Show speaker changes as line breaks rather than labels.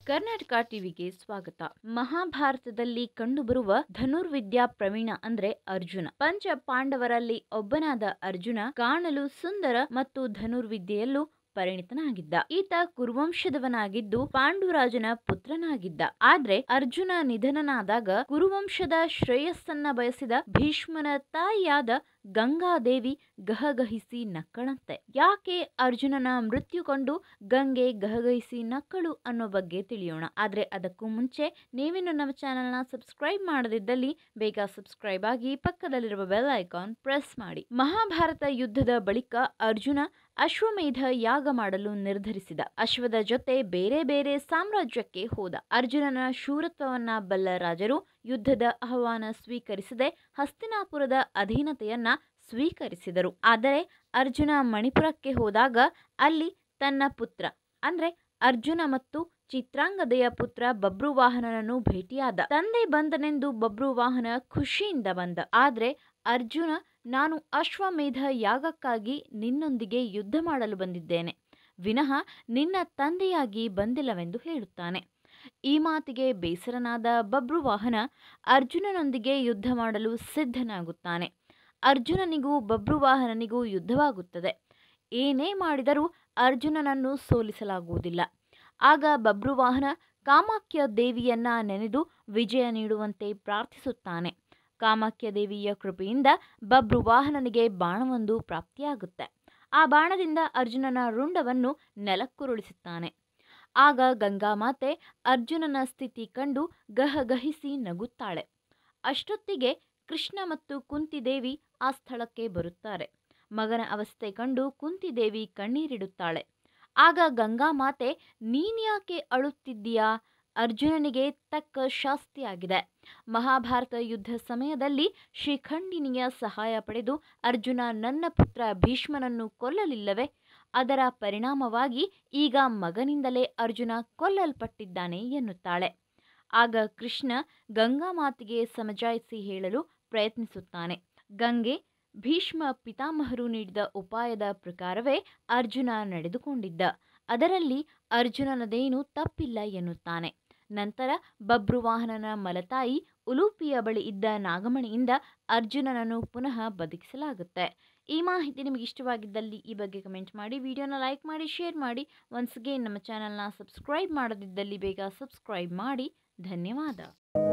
ಕರ್ನಾಟಕ ಟಿವಿಗೆ ಸ್ವಾಗತ ಮಹಾಭಾರತದಲ್ಲಿ ಕಂಡುಬರುವ ಧನುರ್ವಿದ್ಯಾ ಪ್ರವೀಣ ಅಂದ್ರೆ ಅರ್ಜುನ ಪಂಚ ಪಾಂಡವರಲ್ಲಿ ಒಬ್ಬನಾದ ಅರ್ಜುನ ಕಾಣಲು ಸುಂದರ ಮತ್ತು ಧನುರ್ವಿದ್ಯೆಯಲ್ಲೂ ಪರಿಣಿತನಾಗಿದ್ದ ಈತ ಕುರುವಂಶದವನಾಗಿದ್ದು ಪಾಂಡುರಾಜನ ಪುತ್ರನಾಗಿದ್ದ ಆದ್ರೆ ಅರ್ಜುನ ನಿಧನನಾದಾಗ ಕುರುವಂಶದ ಶ್ರೇಯಸ್ಸನ್ನ ಬಯಸಿದ ಭೀಷ್ಮನ ತಾಯಿಯಾದ ಗಂಗಾದೇವಿ ಗಹಗಹಿಸಿ ನಕ್ಕಳಂತೆ ಯಾಕೆ ಅರ್ಜುನನ ಮೃತ್ಯು ಕಂಡು ಗಂಗೆ ಗಹಗಹಿಸಿ ನಕ್ಕಳು ಅನ್ನೋ ಬಗ್ಗೆ ತಿಳಿಯೋಣ ಆದ್ರೆ ಅದಕ್ಕೂ ಮುಂಚೆ ನೀವಿನ್ನು ನಮ್ಮ ಚಾನೆಲ್ನ ಸಬ್ಸ್ಕ್ರೈಬ್ ಮಾಡದಿದ್ದಲ್ಲಿ ಬೇಗ ಸಬ್ಸ್ಕ್ರೈಬ್ ಆಗಿ ಪಕ್ಕದಲ್ಲಿರುವ ಬೆಲ್ ಐಕಾನ್ ಪ್ರೆಸ್ ಮಾಡಿ ಮಹಾಭಾರತ ಯುದ್ಧದ ಬಳಿಕ ಅರ್ಜುನ ಅಶ್ವಮೇಧ ಯಾಗ ಮಾಡಲು ನಿರ್ಧರಿಸಿದ ಅಶ್ವದ ಜೊತೆ ಬೇರೆ ಬೇರೆ ಸಾಮ್ರಾಜ್ಯಕ್ಕೆ ಹೋದ ಅರ್ಜುನನ ಶೂರತ್ವವನ್ನ ಬಲ್ಲ ರಾಜರು ಯುದ್ಧದ ಆಹ್ವಾನ ಸ್ವೀಕರಿಸದೆ ಹಸ್ತಿನಾಪುರದ ಅಧೀನತೆಯನ್ನ ಸ್ವೀಕರಿಸಿದರು ಆದರೆ ಅರ್ಜುನ ಮಣಿಪುರಕ್ಕೆ ಹೋದಾಗ ಅಲ್ಲಿ ತನ್ನ ಪುತ್ರ ಅಂದ್ರೆ ಅರ್ಜುನ ಮತ್ತು ಚಿತ್ರಾಂಗದೆಯ ಪುತ್ರ ಬಬ್ರುವಾಹನನನ್ನು ಭೇಟಿಯಾದ ತಂದೆ ಬಂದನೆಂದು ಬಬ್ರುವಾಹನ ಖುಷಿಯಿಂದ ಬಂದ ಆದ್ರೆ ಅರ್ಜುನ ನಾನು ಅಶ್ವಮೇಧ ಯಾಗಕ್ಕಾಗಿ ನಿನ್ನೊಂದಿಗೆ ಯುದ್ಧ ಮಾಡಲು ಬಂದಿದ್ದೇನೆ ವಿನಃ ನಿನ್ನ ತಂದೆಯಾಗಿ ಬಂದಿಲ್ಲವೆಂದು ಹೇಳುತ್ತಾನೆ ಈ ಮಾತಿಗೆ ಬೇಸರನಾದ ಬಬ್ರುವಾಹನ ಅರ್ಜುನನೊಂದಿಗೆ ಯುದ್ಧ ಮಾಡಲು ಸಿದ್ಧನಾಗುತ್ತಾನೆ ಅರ್ಜುನನಿಗೂ ಬಬ್ರುವಾಹನನಿಗೂ ಯುದ್ಧವಾಗುತ್ತದೆ ಏನೇ ಮಾಡಿದರೂ ಅರ್ಜುನನನ್ನು ಸೋಲಿಸಲಾಗುವುದಿಲ್ಲ ಆಗ ಬಬ್ರುವಾಹನ ಕಾಮಾಖ್ಯ ದೇವಿಯನ್ನ ನೆನೆದು ವಿಜಯ ನೀಡುವಂತೆ ಪ್ರಾರ್ಥಿಸುತ್ತಾನೆ ಕಾಮಾಖ್ಯ ದೇವಿಯ ಕೃಪೆಯಿಂದ ಬಬ್ರುವಾಹನನಿಗೆ ಬಾಣವೊಂದು ಪ್ರಾಪ್ತಿಯಾಗುತ್ತೆ ಆ ಬಾಣದಿಂದ ಅರ್ಜುನನ ರುಂಡವನ್ನು ನೆಲಕ್ಕುರುಳಿಸುತ್ತಾನೆ ಆಗ ಗಂಗಾಮಾತೆ ಅರ್ಜುನನ ಸ್ಥಿತಿ ಕಂಡು ಗಹಗಹಿಸಿ ನಗುತ್ತಾಳೆ ಅಷ್ಟೊತ್ತಿಗೆ ಕೃಷ್ಣ ಮತ್ತು ಕುಂತಿದೇವಿ ಆ ಸ್ಥಳಕ್ಕೆ ಬರುತ್ತಾರೆ ಮಗನ ಅವಸ್ಥೆ ಕಂಡು ಕುಂತಿದೇವಿ ಕಣ್ಣೀರಿಡುತ್ತಾಳೆ ಆಗ ಗಂಗಾಮಾತೆ ನೀನ್ಯಾಕೆ ಅಳುತ್ತಿದ್ದೀಯಾ ಅರ್ಜುನನಿಗೆ ತಕ್ಕ ಶಾಸ್ತಿಯಾಗಿದೆ ಮಹಾಭಾರತ ಯುದ್ಧ ಸಮಯದಲ್ಲಿ ಶಿಖಂಡಿನಿಯ ಸಹಾಯ ಪಡೆದು ಅರ್ಜುನ ನನ್ನ ಪುತ್ರ ಭೀಷ್ಮನನ್ನು ಕೊಲ್ಲಲಿಲ್ಲವೇ ಅದರ ಪರಿಣಾಮವಾಗಿ ಈಗ ಮಗನಿಂದಲೇ ಅರ್ಜುನ ಕೊಲ್ಲಲ್ಪಟ್ಟಿದ್ದಾನೆ ಎನ್ನುತ್ತಾಳೆ ಆಗ ಕೃಷ್ಣ ಗಂಗಾಮಾತೆಗೆ ಸಮಜಾಯಿಸಿ ಹೇಳಲು ಪ್ರಯತ್ನಿಸುತ್ತಾನೆ ಗಂಗೆ ಭೀಷ್ಮ ಪಿತಾಮಹರು ನೀಡಿದ ಉಪಾಯದ ಪ್ರಕಾರವೇ ಅರ್ಜುನ ನಡೆದುಕೊಂಡಿದ್ದ ಅದರಲ್ಲಿ ಅರ್ಜುನನದೇನೂ ತಪ್ಪಿಲ್ಲ ಎನ್ನುತ್ತಾನೆ ನಂತರ ಬಬ್ರುವಾಹನನ ಮಲತಾಯಿ ಉಲೂಪಿಯ ಬಳಿ ಇದ್ದ ನಾಗಮಣಿಯಿಂದ ಅರ್ಜುನನನ್ನು ಪುನಃ ಬದುಕಿಸಲಾಗುತ್ತೆ ಈ ಮಾಹಿತಿ ನಿಮಗೆ ಇಷ್ಟವಾಗಿದ್ದಲ್ಲಿ ಈ ಬಗ್ಗೆ ಕಮೆಂಟ್ ಮಾಡಿ ವಿಡಿಯೋನ ಲೈಕ್ ಮಾಡಿ ಶೇರ್ ಮಾಡಿ ಒನ್ಸ್ ಅಗೇನ್ ನಮ್ಮ ಚಾನಲ್ನ ಸಬ್ಸ್ಕ್ರೈಬ್ ಮಾಡದಿದ್ದಲ್ಲಿ ಬೇಗ ಸಬ್ಸ್ಕ್ರೈಬ್ ಮಾಡಿ ಧನ್ಯವಾದ